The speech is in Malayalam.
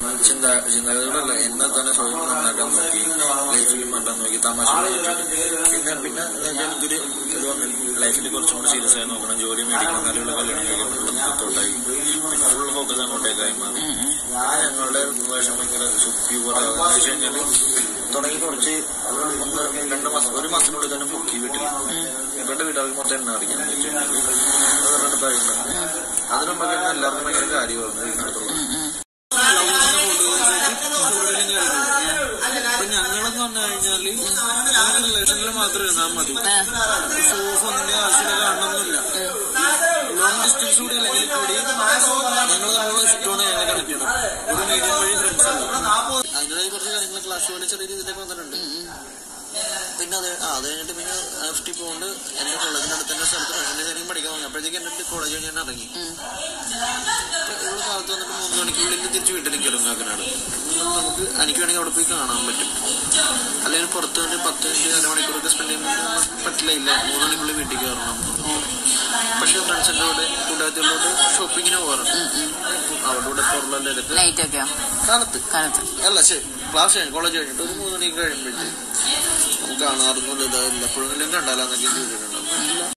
ചിന്ത ചിന്തകളോടല്ല എന്നെ തന്നെ സ്വയം നന്നാക്കാൻ നോക്കി ലൈഫിൽ മാറ്റാൻ നോക്കി തമാശ പിന്നെ പിന്നെ എനിക്കൊരു ഇത് വന്നു ലൈഫിൽ കുറച്ചും കൂടി സീരിയസ് ആയി നോക്കണം ജോലി മേടിക്കണം നല്ലൊരു കല്യാണം കഴിക്കണം നിർത്തോട്ടായി പിന്നെ ഫുൾ ഫോക്കസ് അങ്ങോട്ടേക്കായി മാറി പിന്നെ ഞങ്ങളുടെ വേഷം ഭയങ്കര പ്യൂവറാകുക എന്ന് വെച്ച് കഴിഞ്ഞാല് തുടങ്ങി കുറച്ച് ഒന്ന് രണ്ട് മാസം ഒരു മാസത്തിനുള്ളിൽ തന്നെ പൊക്കി വീട്ടിൽ ഇവരുടെ വീട്ടുകാർക്ക് മൊത്തം എണ്ണ അറിയാം എന്ന് വെച്ച് കഴിഞ്ഞാല് അത് പറഞ്ഞിട്ട് കാര്യമുണ്ട് അതിന് മുമ്പ് തന്നെ എല്ലാവർക്കും ഭയങ്കര കാര്യമായിരുന്നു വീടിനടുത്തുള്ള അപ്പൊ ഞങ്ങളെന്ന് പറഞ്ഞു കഴിഞ്ഞാല് ഞങ്ങൾക്ക് റിലേഷനിൽ മാത്രം ഇരുന്നാൽ മതി സോഫ് ഒന്നിന്റെ ആവശ്യമില്ല കാണണമെന്നില്ല ലോങ് ഡിസ്റ്റൻസ് കൂടി അല്ലെങ്കിൽ കൂടി ഞങ്ങൾ തമ്മിലുള്ള ഇഷ്ടമാണ് ഞങ്ങളെ കളിക്കണം ഒരു മീഡിയം വഴി ഫ്രണ്ട്സ് അതിൻ്റെതായ കുറച്ച് കാര്യങ്ങൾ ക്ലാസ് പോലെ ചെറിയ രീതിയിലൊക്കെ വന്നിട്ടുണ്ട് പിന്നെ അത് ആ അത് കഴിഞ്ഞിട്ട് പിന്നെ എഫ് ടി പോകുകൊണ്ട് എന്റെ കോളേജിന്റെ അടുത്ത് തന്നെ സ്ഥലത്ത് ഫ്രണ്ട്സിന്റെ ശരിക്കും പഠിക്കാൻ തുടങ്ങി അപ്പോഴത്തേക്ക് എന്റെ കോളേജ് കഴിഞ്ഞ് ഞാൻ ഇറങ്ങി ഇവിടെ കാലത്ത് വന്നിട്ട് മൂന്ന് മണിക്കുള്ളിൽ തിരിച്ച് വീട്ടിലേക്ക് കയറും കാക്കനാട് നമുക്ക് എനിക്ക് വേണമെങ്കിൽ അവിടെ പോയി കാണാൻ പറ്റും അല്ലെങ്കിൽ പുറത്ത് വന്നിട്ട് പത്ത് മിനിറ്റ് അരമണിക്കൂറൊക്കെ സ്പെൻഡ് ചെയ്യാൻ പറ്റില്ല ഇല്ല മൂന്ന് മണിക്കുള്ളിൽ വീട്ടിൽ കയറണം പക്ഷെ ഫ്രണ്ട്സിന്റെ കൂടെ കൂട്ടാത്തികളോട് ഷോപ്പിങ്ങിന് പോകാറുണ്ട് അവരുടെ കൂടെ പുറമുള്ള എടുത്ത് നൈറ്റ് ഒക്കെയോ കാലത്ത് കാലത്ത് അല്ല ശരി ക്ലാസ് കഴിഞ്ഞ് കോളേജ് കഴിഞ്ഞിട്ട് ഒരു മൂന്ന് മണിക്ക് കഴിയുമ്പോഴത്തേക്ക് നമുക്ക് കാണാറൊന്നുമില്ല ഇതായില്ല എപ്പോഴെങ്കിലും കണ്ടാലാന്നൊക്കെ ചോദിച്ചിട്ടുണ്ടാവും